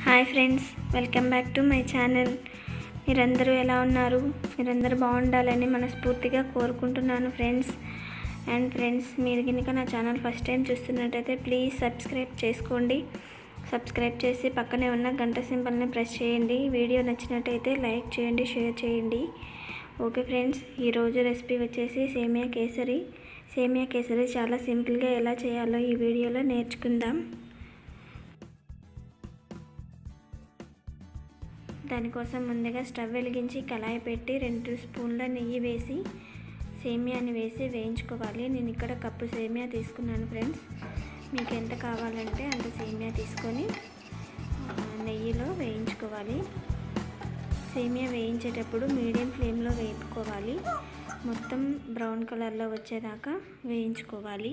hi friends welcome back to my channel మీరందరూ ఎలా ఉన్నారు మీరందరూ బాగుండాలని మనస్ఫూర్తిగా కోరుకుంటున్నాను ఫ్రెండ్స్ అండ్ ఫ్రెండ్స్ మీరు కనుక నా ఛానల్ ఫస్ట్ టైం చూస్తున్నట్టయితే ప్లీజ్ సబ్స్క్రైబ్ చేసుకోండి సబ్స్క్రైబ్ చేసి పక్కనే ఉన్న గంట సింబల్ని ప్రెస్ చేయండి వీడియో నచ్చినట్టయితే లైక్ చేయండి షేర్ చేయండి ఓకే ఫ్రెండ్స్ ఈరోజు రెసిపీ వచ్చేసి సేమియా కేసరి సేమియా కేసరి చాలా సింపుల్గా ఎలా చేయాలో ఈ వీడియోలో నేర్చుకుందాం దానికోసం ముందుగా స్టవ్ వెలిగించి కళాయి పెట్టి రెండు స్పూన్ల నెయ్యి వేసి సేమియాని వేసి వేయించుకోవాలి నేను ఇక్కడ కప్పు సేమియా తీసుకున్నాను ఫ్రెండ్స్ మీకు ఎంత కావాలంటే అంత సేమియా తీసుకొని నెయ్యిలో వేయించుకోవాలి సేమియా వేయించేటప్పుడు మీడియం ఫ్లేమ్లో వేపుకోవాలి మొత్తం బ్రౌన్ కలర్లో వచ్చేదాకా వేయించుకోవాలి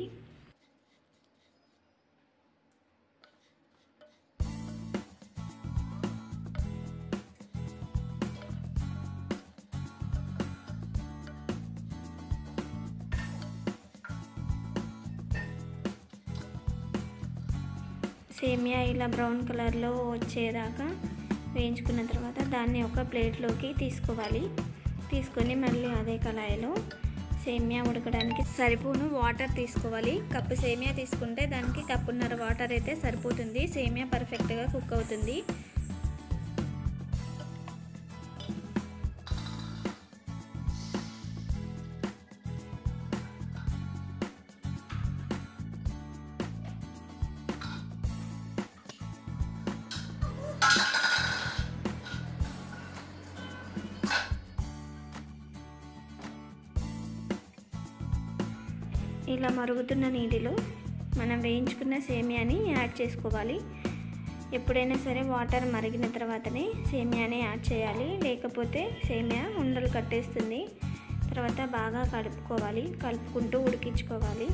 సేమియా ఇలా బ్రౌన్ కలర్లో వచ్చేదాకా వేయించుకున్న తర్వాత దాన్ని ఒక ప్లేట్లోకి తీసుకోవాలి తీసుకొని మళ్ళీ అదే కళాయిలో సేమియా ఉడకడానికి సరిపోను వాటర్ తీసుకోవాలి కప్పు సేమియా తీసుకుంటే దానికి కప్పున్నర వాటర్ అయితే సరిపోతుంది సేమియా పర్ఫెక్ట్గా కుక్ అవుతుంది ఇలా మరుగుతున్న నీటిలో మనం వేయించుకున్న సేమియాని యాడ్ చేసుకోవాలి ఎప్పుడైనా సరే వాటర్ మరిగిన తర్వాతనే సేమియాని యాడ్ చేయాలి లేకపోతే సేమియా ఉండలు కట్టేస్తుంది తర్వాత బాగా కలుపుకోవాలి కలుపుకుంటూ ఉడికించుకోవాలి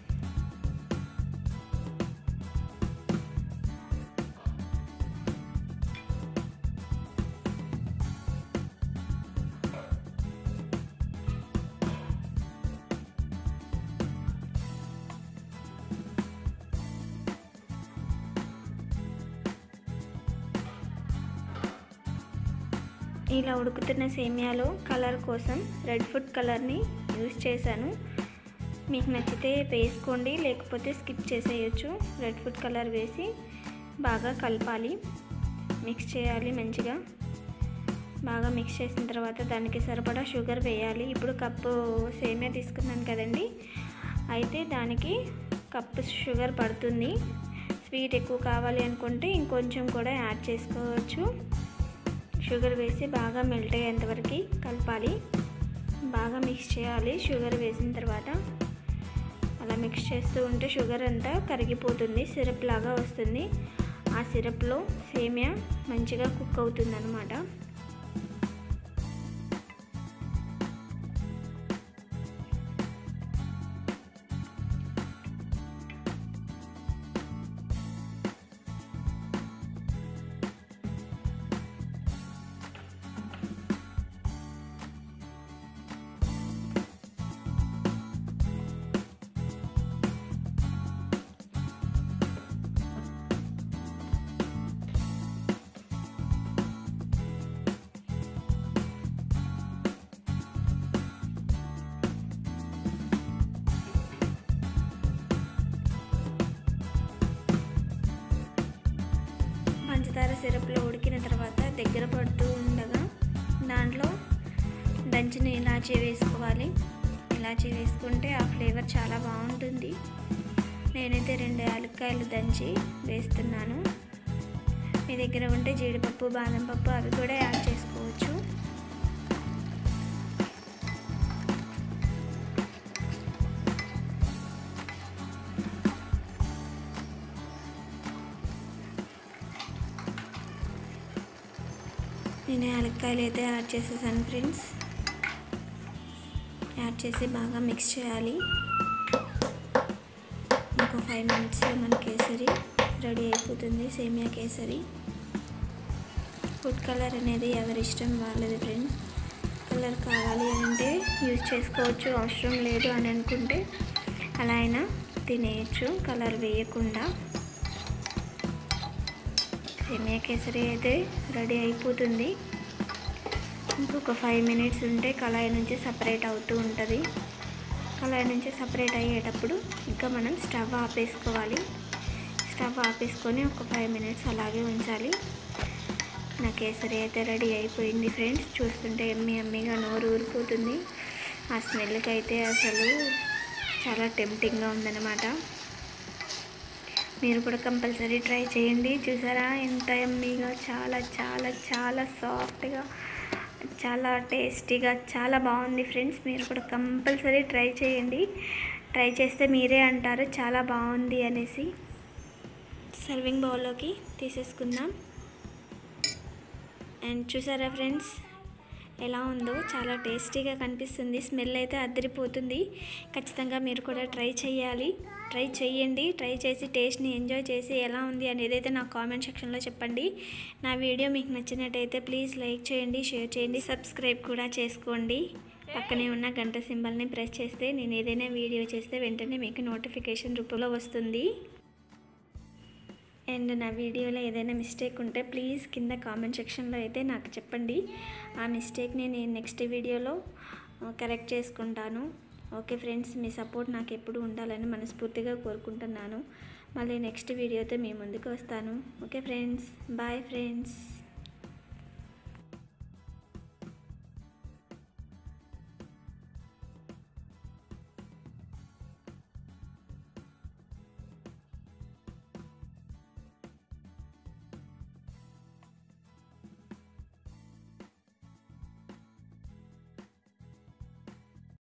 ఇలా ఉడుకుతున్న సేమియాలో కలర్ కోసం రెడ్ ఫుడ్ కలర్ని యూస్ చేశాను మీకు నచ్చితే వేసుకోండి లేకపోతే స్కిప్ చేసేయచ్చు రెడ్ ఫుడ్ కలర్ వేసి బాగా కలపాలి మిక్స్ చేయాలి మంచిగా బాగా మిక్స్ చేసిన తర్వాత దానికి సరిపడా షుగర్ వేయాలి ఇప్పుడు కప్పు సేమియా తీసుకున్నాను కదండి అయితే దానికి కప్పు షుగర్ పడుతుంది స్వీట్ ఎక్కువ కావాలి అనుకుంటే ఇంకొంచెం కూడా యాడ్ చేసుకోవచ్చు షుగర్ వేసి బాగా మెల్ట్ అయ్యేంతవరకు కలపాలి బాగా మిక్స్ చేయాలి షుగర్ వేసిన తర్వాత అలా మిక్స్ చేస్తూ ఉంటే షుగర్ అంతా కరిగిపోతుంది సిరప్ లాగా వస్తుంది ఆ సిరప్లో సేమియా మంచిగా కుక్ అవుతుంది అనమాట పంచదార సిరప్లో ఉడికిన తర్వాత దగ్గర పడుతూ ఉండగా దాంట్లో దంచిన ఇలాచీ వేసుకోవాలి ఇలాచీ వేసుకుంటే ఆ ఫ్లేవర్ చాలా బాగుంటుంది నేనైతే రెండు యాలక్కాయలు దంచి వేస్తున్నాను మీ దగ్గర ఉంటే జీడిపప్పు బాదం పప్పు అవి కూడా యాడ్ చేసుకోవచ్చు నేను యాలక్కాయలు అయితే యాడ్ చేసేసాను ఫ్రెండ్స్ యాడ్ చేసి బాగా మిక్స్ చేయాలి ఇంకో ఫైవ్ మినిట్స్లో మన కేసరి రెడీ అయిపోతుంది సేమియా కేసరి ఫుడ్ కలర్ అనేది ఎవరి ఇష్టం వాళ్ళది ఫ్రెండ్స్ కలర్ కావాలి అని అంటే యూజ్ చేసుకోవచ్చు అవసరం లేదు అని అనుకుంటే అలా అయినా తినేయచ్చు కలర్ వేయకుండా సేమియా కేసరి అయితే రెడీ అయిపోతుంది ఇంకొక ఫైవ్ మినిట్స్ ఉంటే కళాయి నుంచి సపరేట్ అవుతూ ఉంటుంది కళాయి నుంచి సపరేట్ అయ్యేటప్పుడు ఇంకా మనం స్టవ్ ఆపేసుకోవాలి స్టవ్ ఆపేసుకొని ఒక ఫైవ్ మినిట్స్ అలాగే ఉంచాలి నా కేసరి అయితే రెడీ అయిపోయింది ఫ్రెండ్స్ చూస్తుంటే ఎమ్మి ఎమ్మిగా నోరు ఊరిపోతుంది ఆ స్మెల్కి అయితే అసలు చాలా టెంప్టింగ్గా ఉందన్నమాట మీరు కూడా కంపల్సరీ ట్రై చేయండి చూసారా ఎంత ఎమ్మీగా చాలా చాలా చాలా సాఫ్ట్గా చాలా టేస్టీగా చాలా బాగుంది ఫ్రెండ్స్ మీరు కూడా కంపల్సరీ ట్రై చేయండి ట్రై చేస్తే మీరే అంటారు చాలా బాగుంది అనేసి సర్వింగ్ బౌల్లోకి తీసేసుకుందాం అండ్ చూసారా ఫ్రెండ్స్ ఎలా ఉందో చాలా టేస్టీగా కనిపిస్తుంది స్మెల్ అయితే అద్దరిపోతుంది ఖచ్చితంగా మీరు కూడా ట్రై చేయాలి ట్రై చేయండి ట్రై చేసి టేస్ట్ని ఎంజాయ్ చేసి ఎలా ఉంది అనేది అయితే నాకు కామెంట్ సెక్షన్లో చెప్పండి నా వీడియో మీకు నచ్చినట్టయితే ప్లీజ్ లైక్ చేయండి షేర్ చేయండి సబ్స్క్రైబ్ కూడా చేసుకోండి పక్కనే ఉన్న గంట సింబల్ని ప్రెస్ చేస్తే నేను ఏదైనా వీడియో చేస్తే వెంటనే మీకు నోటిఫికేషన్ రూపంలో వస్తుంది అండ్ నా వీడియోలో ఏదైనా మిస్టేక్ ఉంటే ప్లీజ్ కింద కామెంట్ సెక్షన్లో అయితే నాకు చెప్పండి ఆ మిస్టేక్ని నేను నెక్స్ట్ వీడియోలో కరెక్ట్ చేసుకుంటాను ఓకే ఫ్రెండ్స్ మీ సపోర్ట్ నాకు ఎప్పుడు ఉండాలని మనస్ఫూర్తిగా కోరుకుంటున్నాను మళ్ళీ నెక్స్ట్ వీడియోతో మీ ముందుకు వస్తాను ఓకే ఫ్రెండ్స్ బాయ్ ఫ్రెండ్స్